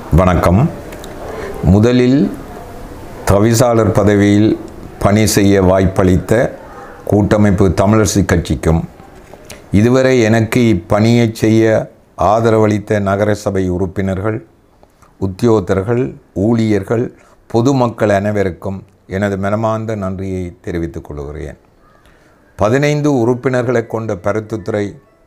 வணக்கம் முதலில் தவிசாளர் பதவியில் பணி செய்ய வாய்ப்பளித்த கூட்டமைப்பு தமிழரசு கட்சிக்கும் இதுவரை எனக்கு இப்பணியை செய்ய ஆதரவளித்த நகரசபை உறுப்பினர்கள் உத்தியோகத்தர்கள் ஊழியர்கள் பொதுமக்கள் அனைவருக்கும் எனது மனமார்ந்த நன்றியை தெரிவித்துக் கொள்கிறேன் பதினைந்து உறுப்பினர்களை கொண்ட பருத்தித்துறை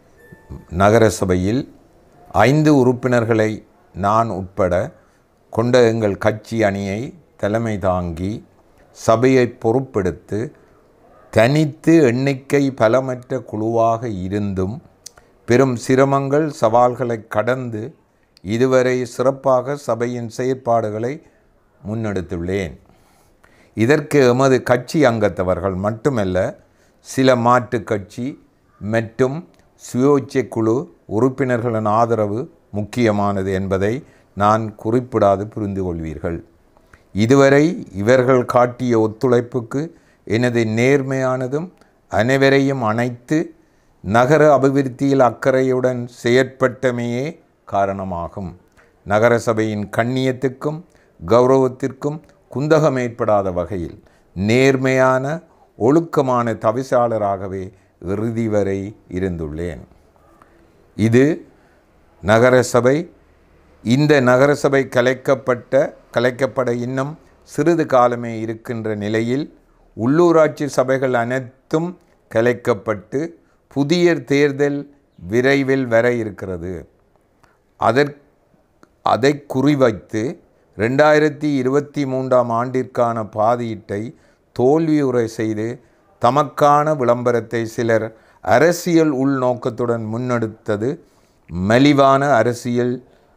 நகரசபையில் ஐந்து உறுப்பினர்களை நான் உட்பட கொண்ட எங்கள் கட்சி அணியை தலைமை தாங்கி சபையை பொறுப்பெடுத்து தனித்து எண்ணிக்கை பலமற்ற குழுவாக இருந்தும் பெரும் சிரமங்கள் சவால்களை கடந்து இதுவரை சிறப்பாக சபையின் செயற்பாடுகளை முன்னெடுத்துள்ளேன் இதற்கு எமது கட்சி அங்கத்தவர்கள் மட்டுமல்ல சில மாற்று கட்சி மற்றும் சுயோட்சை குழு உறுப்பினர்களின் ஆதரவு முக்கியமானது என்பதை நான் குறிப்பிடாது புரிந்து கொள்வீர்கள் இதுவரை இவர்கள் காட்டிய ஒத்துழைப்புக்கு எனது நேர்மையானதும் அனைவரையும் அணைத்து நகர அபிவிருத்தியில் அக்கறையுடன் செயற்பட்டமையே காரணமாகும் நகரசபையின் கண்ணியத்துக்கும் கௌரவத்திற்கும் குந்தகம் ஏற்படாத வகையில் நேர்மையான ஒழுக்கமான தவிசாளராகவே இறுதி வரை இருந்துள்ளேன் இது நகரசபை இந்த நகரசபை கலைக்கப்பட்ட கலைக்கப்பட இன்னும் சிறிது காலமே இருக்கின்ற நிலையில் உள்ளூராட்சி சபைகள் அனைத்தும் கலைக்கப்பட்டு புதிய தேர்தல் விரைவில் வர இருக்கிறது அதற் அதை குறிவைத்து ரெண்டாயிரத்தி இருபத்தி மூன்றாம் ஆண்டிற்கான பாதியீட்டை தோல்வியுறை செய்து தமக்கான விளம்பரத்தை சிலர் அரசியல் உள்நோக்கத்துடன் முன்னெடுத்தது மலிவான அரசியல்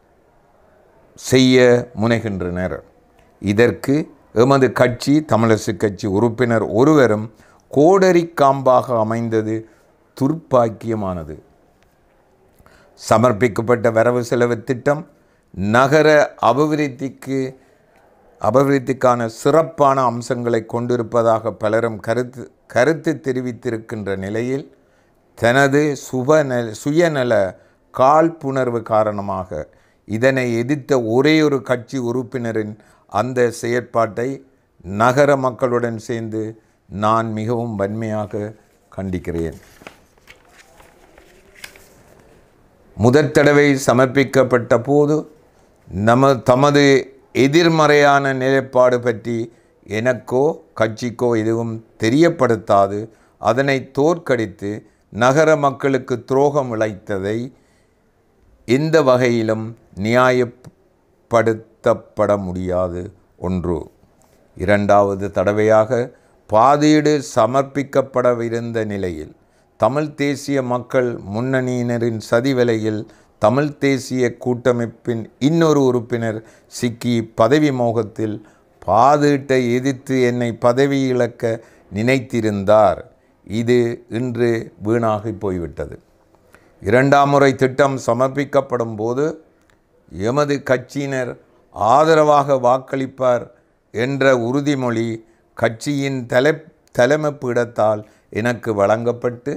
செய்ய முனைகின்றனர் இதற்கு எமது கட்சி தமிழரசு கட்சி உறுப்பினர் ஒருவரும் கோடரி காம்பாக அமைந்தது துர்ப்பாக்கியமானது சமர்ப்பிக்கப்பட்ட வரவு செலவு திட்டம் நகர அபிவிருத்திக்கு அபிவிருத்திக்கான சிறப்பான அம்சங்களை கொண்டிருப்பதாக பலரும் கருத்து கருத்து தெரிவித்திருக்கின்ற நிலையில் தனது சுபநல சுயநல காழ்ப்புணர்வு காரணமாக இதனை எதிர்த்த ஒரே ஒரு கட்சி உறுப்பினரின் அந்த செயற்பாட்டை நகர மக்களுடன் சேர்ந்து நான் மிகவும் வன்மையாக கண்டிக்கிறேன் முதற் தடவை சமர்ப்பிக்கப்பட்ட போது நம தமது எதிர்மறையான நிலைப்பாடு பற்றி எனக்கோ கட்சிக்கோ எதுவும் தெரியப்படுத்தாது அதனை தோற்கடித்து நகர மக்களுக்கு துரோகம் இழைத்ததை எந்த வகையிலும் நியாயப்படுத்தப்பட முடியாது ஒன்று இரண்டாவது தடவையாக பாதீடு சமர்ப்பிக்கப்படவிருந்த நிலையில் தமிழ் தேசிய மக்கள் முன்னணியினரின் சதிவலையில் தமிழ் தேசிய கூட்டமைப்பின் இன்னொரு உறுப்பினர் சிக்கி பதவி மோகத்தில் பாதீட்டை எதிர்த்து என்னை பதவி இழக்க நினைத்திருந்தார் இது இன்று வீணாகி போய்விட்டது இரண்டாம் முறை திட்டம் சமர்ப்பிக்கப்படும் போது எமது கட்சியினர் ஆதரவாக வாக்களிப்பார் என்ற உறுதிமொழி கட்சியின் தலை தலைமை பீடத்தால் எனக்கு வழங்கப்பட்டு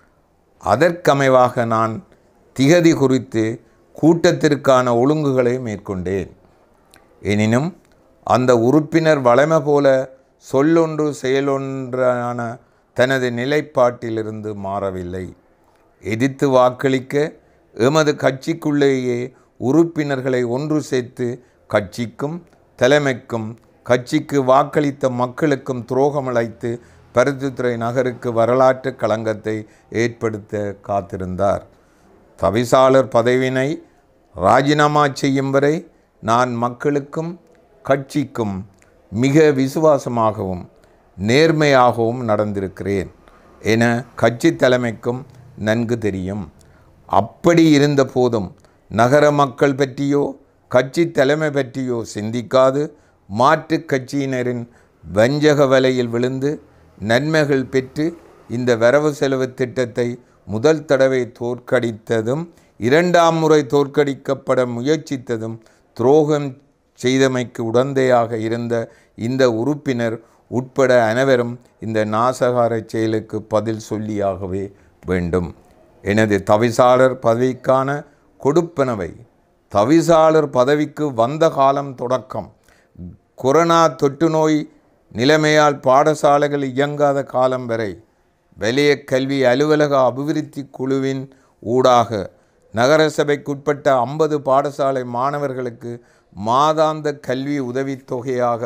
அதற்கமைவாக நான் திகதி குறித்து கூட்டத்திற்கான ஒழுங்குகளை மேற்கொண்டேன் எனினும் அந்த உறுப்பினர் வளமை போல சொல்லொன்று செயலொன்றான தனது நிலைப்பாட்டிலிருந்து மாறவில்லை எதிர்த்து வாக்களிக்க எமது கட்சிக்குள்ளேயே உறுப்பினர்களை ஒன்று சேர்த்து கட்சிக்கும் தலைமைக்கும் கட்சிக்கு வாக்களித்த மக்களுக்கும் துரோகமளித்து பருத்தித்துறை நகருக்கு வரலாற்று களங்கத்தை ஏற்படுத்த காத்திருந்தார் தவிசாளர் பதவியினை ராஜினாமா செய்யும் வரை நான் மக்களுக்கும் கட்சிக்கும் மிக விசுவாசமாகவும் நேர்மையாகவும் நடந்திருக்கிறேன் என கட்சி தலைமைக்கும் நன்கு தெரியும் அப்படி இருந்த போதும் நகர மக்கள் பற்றியோ கட்சி தலைமை பற்றியோ சிந்திக்காது மாற்று கட்சியினரின் வஞ்சக வலையில் விழுந்து நன்மைகள் பெற்று இந்த வரவு செலவு திட்டத்தை முதல் தடவை தோற்கடித்ததும் இரண்டாம் முறை தோற்கடிக்கப்பட முயற்சித்ததும் துரோகம் செய்தமைக்கு உடந்தையாக இருந்த இந்த உறுப்பினர் உட்பட அனைவரும் இந்த நாசகார செயலுக்கு பதில் சொல்லியாகவே வேண்டும் எனது தவிசாளர் பதவிக்கான கொடுப்பனவை தவிசாளர் பதவிக்கு வந்த காலம் தொடக்கம் கொரோனா தொற்று நோய் நிலைமையால் பாடசாலைகள் இயங்காத காலம் வரை வலய கல்வி அலுவலக அபிவிருத்தி குழுவின் ஊடாக நகரசபைக்குட்பட்ட ஐம்பது பாடசாலை மாணவர்களுக்கு மாதாந்த கல்வி உதவித்தொகையாக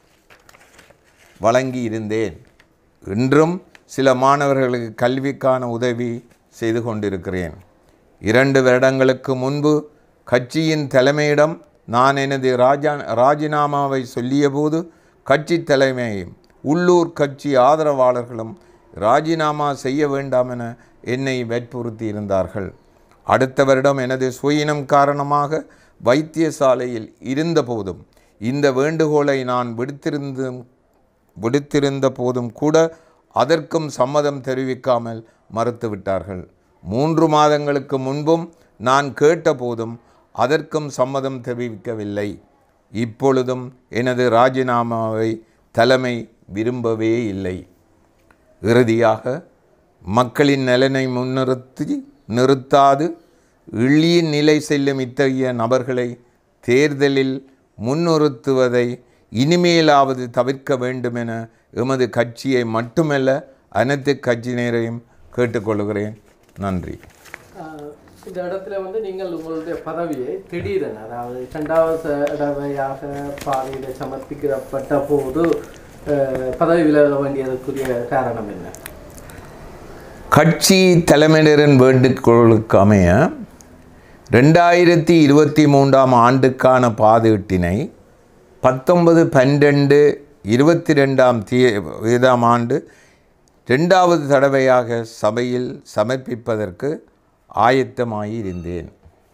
வழங்கி இருந்தேன் இன்றும் சில மாணவர்களுக்கு கல்விக்கான உதவி செய்து கொண்டிருக்கிறேன் இரண்டு வருடங்களுக்கு முன்பு கட்சியின் தலைமையிடம் நான் எனது ராஜா ராஜினாமாவை சொல்லியபோது கட்சி தலைமையும் உள்ளூர் கட்சி ஆதரவாளர்களும் ராஜினாமா செய்ய வேண்டாம் என என்னை வற்புறுத்தி இருந்தார்கள் அடுத்த வருடம் எனது சுயினம் காரணமாக வைத்தியசாலையில் இருந்தபோதும் இந்த வேண்டுகோளை நான் விடுத்திருந்தும் விடுத்திருந்த போதும் கூட அதற்கும் சம்மதம் தெரிவிக்காமல் மறுத்துவிட்டார்கள் மூன்று மாதங்களுக்கு முன்பும் நான் கேட்ட போதும் அதற்கும் சம்மதம் தெரிவிக்கவில்லை இப்பொழுதும் எனது ராஜினாமாவை தலைமை விரும்பவே இல்லை இறுதியாக மக்களின் நலனை முன்னிறுத்தி நிறுத்தாது இழியின் நிலை செல்லும் இத்தகைய நபர்களை தேர்தலில் முன்னிறுத்துவதை இனிமேலாவது தவிர்க்க வேண்டுமென எமது கட்சியை மட்டுமல்ல அனைத்து கட்சியினரையும் கேட்டுக்கொள்கிறேன் நன்றி ஆஹ் இந்த இடத்துல வந்து நீங்கள் உங்களுடைய பதவியை திடீரென அதாவது இரண்டாவது தடவையாக பாதையில் சமர்ப்பிக்கப்பட்ட போது ஆஹ் பதவி விலக வேண்டியதற்குரிய காரணம் என்ன கட்சி தலைமையினரின் வேண்டுகோளுக்கு அமைய ரெண்டாயிரத்தி இருபத்தி மூன்றாம் ஆண்டுக்கான பாதீட்டினை பத்தொன்பது பன்னெண்டு இருபத்தி ரெண்டாம் தேதாம் ஆண்டு ரெண்டாவது தடவையாக சபையில் சமர்ப்பிப்பதற்கு ஆயத்தமாயிருந்தேன்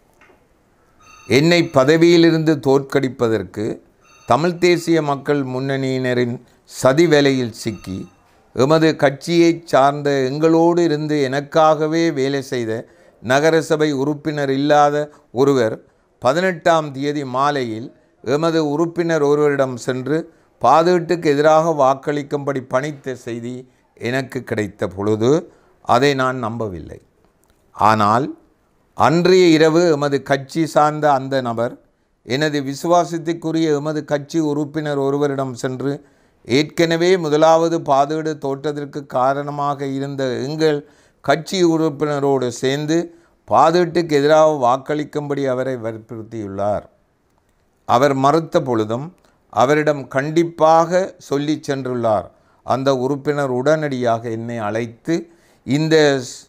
என்னை பதவியிலிருந்து தோற்கடிப்பதற்கு தமிழ் தேசிய மக்கள் முன்னணியினரின் சதி வேலையில் சிக்கி எமது கட்சியைச் சார்ந்த எங்களோடு இருந்து எனக்காகவே வேலை செய்த நகரசபை உறுப்பினர் இல்லாத ஒருவர் பதினெட்டாம் தேதி மாலையில் எமது உறுப்பினர் ஒருவரிடம் சென்று பாதீட்டுக்கு எதிராக வாக்களிக்கும்படி பணித்த செய்தி எனக்கு கிடைத்த பொழுது அதை நான் நம்பவில்லை ஆனால் அன்றைய இரவு எமது கட்சி சார்ந்த அந்த நபர் எனது விசுவாசத்திற்குரிய எமது கட்சி உறுப்பினர் ஒருவரிடம் சென்று ஏற்கனவே முதலாவது பாதீடு தோற்றதற்கு காரணமாக இருந்த எங்கள் கட்சி உறுப்பினரோடு சேர்ந்து பாதீட்டுக்கு எதிராக வாக்களிக்கும்படி அவரை வற்புறுத்தியுள்ளார் அவர் மறுத்த பொழுதும் அவரிடம் கண்டிப்பாக சொல்லி சென்றுள்ளார் அந்த உறுப்பினர் உடனடியாக என்னை அழைத்து இந்த ஸ்-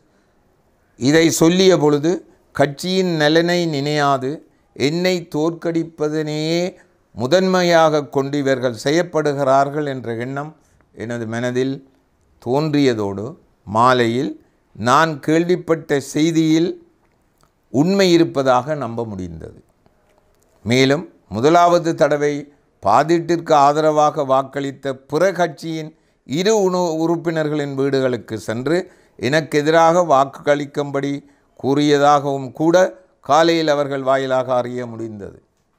இதை சொல்லிய பொழுது கட்சியின் நலனை நினையாது என்னை தோற்கடிப்பதனையே முதன்மையாக கொண்டு இவர்கள் செய்யப்படுகிறார்கள் என்ற எண்ணம் எனது மனதில் தோன்றியதோடு மாலையில் நான் கேள்விப்பட்ட செய்தியில் உண்மை இருப்பதாக நம்ப முடிந்தது மேலும் முதலாவது தடவை பாதீட்டிற்கு ஆதரவாக வாக்களித்த பிற கட்சியின் இரு உணு உறுப்பினர்களின் வீடுகளுக்கு சென்று எனக்கு எதிராக வாக்களிக்கும்படி கூறியதாகவும் கூட காலையில் அவர்கள் வாயிலாக அறிய முடிந்தது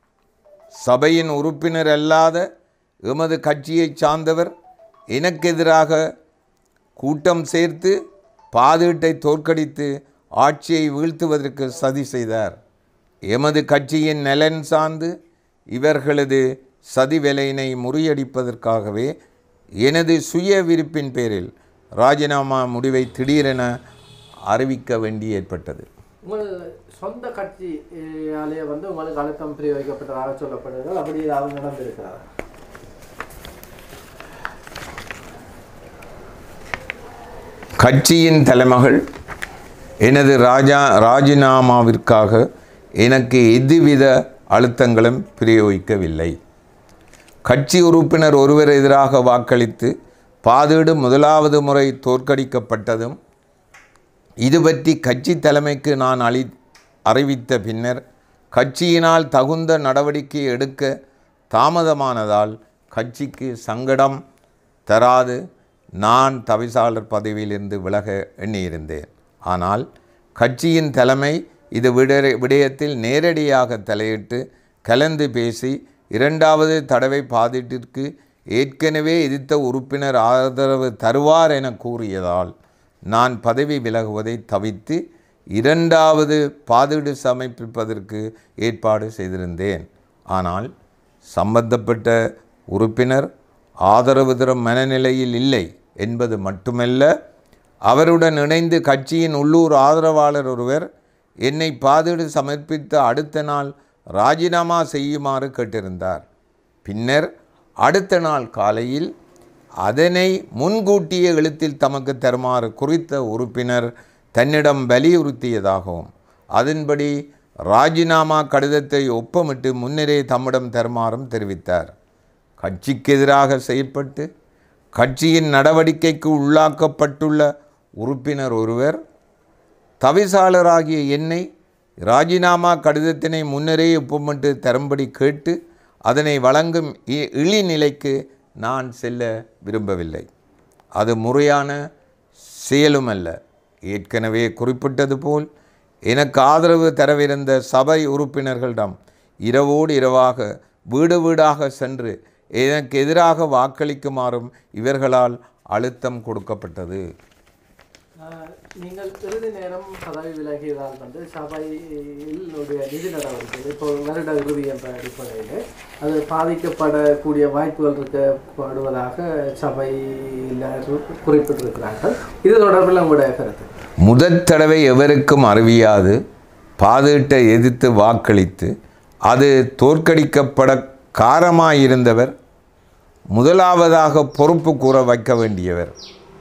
சபையின் உறுப்பினர் அல்லாத எமது கட்சியைச் சார்ந்தவர் எனக்கு எதிராக கூட்டம் சேர்த்து பாதீட்டை தோற்கடித்து ஆட்சியை வீழ்த்துவதற்கு சதி செய்தார் எமது கட்சியின் நலன் சார்ந்து இவர்களது சதி வேலையினை முறியடிப்பதற்காகவே எனது சுய விருப்பின் பேரில் ராஜினாமா முடிவை திடீரென அறிவிக்க வேண்டி ஏற்பட்டது உங்கள் சொந்த கட்சியாலே வந்து உங்களுக்கு அழுத்தம் பிரயோகிக்கப்பட்டதாக சொல்லப்படுகிறது அப்படி ஏதாவது நடந்திருக்கிறதா கட்சியின் தலைமகள் எனது ராஜா ராஜினாமாவிற்காக எனக்கு எதுவித அழுத்தங்களும் பிரயோகிக்கவில்லை கட்சி உறுப்பினர் ஒருவர் எதிராக வாக்களித்து பாதீடு முதலாவது முறை தோற்கடிக்கப்பட்டதும் இது பற்றி கட்சி தலைமைக்கு நான் அளி அறிவித்த பின்னர் கட்சியினால் தகுந்த நடவடிக்கை எடுக்க தாமதமானதால் கட்சிக்கு சங்கடம் தராது நான் தவிசாளர் பதவியிலிருந்து விலக எண்ணியிருந்தேன் ஆனால் கட்சியின் தலைமை இது விட விடயத்தில் நேரடியாக தலையிட்டு கலந்து பேசி இரண்டாவது தடவை பாதீட்டிற்கு ஏற்கனவே எதிர்த்த உறுப்பினர் ஆதரவு தருவார் என கூறியதால் நான் பதவி விலகுவதை தவிர்த்து இரண்டாவது பாதீடு சமர்ப்பிப்பதற்கு ஏற்பாடு செய்திருந்தேன் ஆனால் சம்பந்தப்பட்ட உறுப்பினர் ஆதரவு தரும் மனநிலையில் இல்லை என்பது மட்டுமல்ல அவருடன் இணைந்து கட்சியின் உள்ளூர் ஆதரவாளர் ஒருவர் என்னை பாதீடு சமர்ப்பித்த அடுத்த நாள் ராஜினாமா செய்யுமாறு கேட்டிருந்தார் பின்னர் அடுத்த நாள் காலையில் அதனை முன்கூட்டிய எழுத்தில் தமக்கு தருமாறு குறித்த உறுப்பினர் தன்னிடம் வலியுறுத்தியதாகவும் அதன்படி ராஜினாமா கடிதத்தை ஒப்பமிட்டு முன்னரே தம்மிடம் தருமாறும் தெரிவித்தார் கட்சிக்கு எதிராக செயல்பட்டு கட்சியின் நடவடிக்கைக்கு உள்ளாக்கப்பட்டுள்ள உறுப்பினர் ஒருவர் தவிசாளராகிய என்னை ராஜினாமா கடிதத்தினை முன்னரே ஒப்பமிட்டு தரும்படி கேட்டு அதனை வழங்கும் இ- இழிநிலைக்கு நான் செல்ல விரும்பவில்லை அது முறையான செயலுமல்ல ஏற்கனவே குறிப்பிட்டது போல் எனக்கு ஆதரவு தரவிருந்த சபை உறுப்பினர்களிடம் இரவோடு இரவாக வீடு வீடாக சென்று எனக்கு எதிராக வாக்களிக்குமாறும் இவர்களால் அழுத்தம் கொடுக்கப்பட்டது ஆஹ் நீங்கள் இறுதி நேரம் பதவி விலகியதால் வந்து சபையினுடைய நிதி நடவடிக்கை இப்போ வருட இறுதி என்ற அடிப்படையில் அது பாதிக்கப்படக்கூடிய வாய்ப்புகள் இருக்கப்படுவதாக சபையில் குறிப்பிட்டிருக்கிறார்கள் இது தொடர்பில் உங்களுடைய கருத்து முதற் தடவை எவருக்கும் அறிவியாது பாதீட்டை எதிர்த்து வாக்களித்து அது தோற்கடிக்கப்பட காரணமாயிருந்தவர் முதலாவதாக பொறுப்பு கூற வைக்க வேண்டியவர்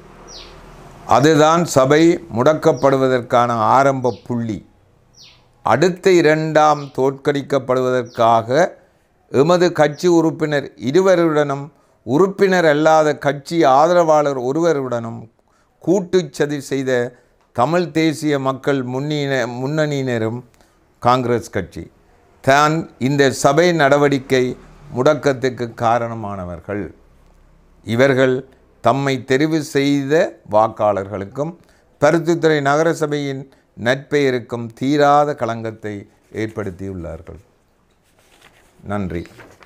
அதுதான் சபை முடக்கப்படுவதற்கான ஆரம்ப புள்ளி அடுத்த இரண்டாம் தோற்கடிக்கப்படுவதற்காக எமது கட்சி உறுப்பினர் இருவருடனும் உறுப்பினர் அல்லாத கட்சி ஆதரவாளர் ஒருவருடனும் கூட்டுச் சதி செய்த தமிழ் தேசிய மக்கள் முன்னின முன்னணியினரும் காங்கிரஸ் கட்சி தான் இந்த சபை நடவடிக்கை முடக்கத்துக்கு காரணமானவர்கள் இவர்கள் தம்மை தெரிவு செய்த வாக்காளர்களுக்கும் பருத்தித்துறை நகரசபையின் நற்பெயருக்கும் தீராத களங்கத்தை ஏற்படுத்தியுள்ளார்கள் நன்றி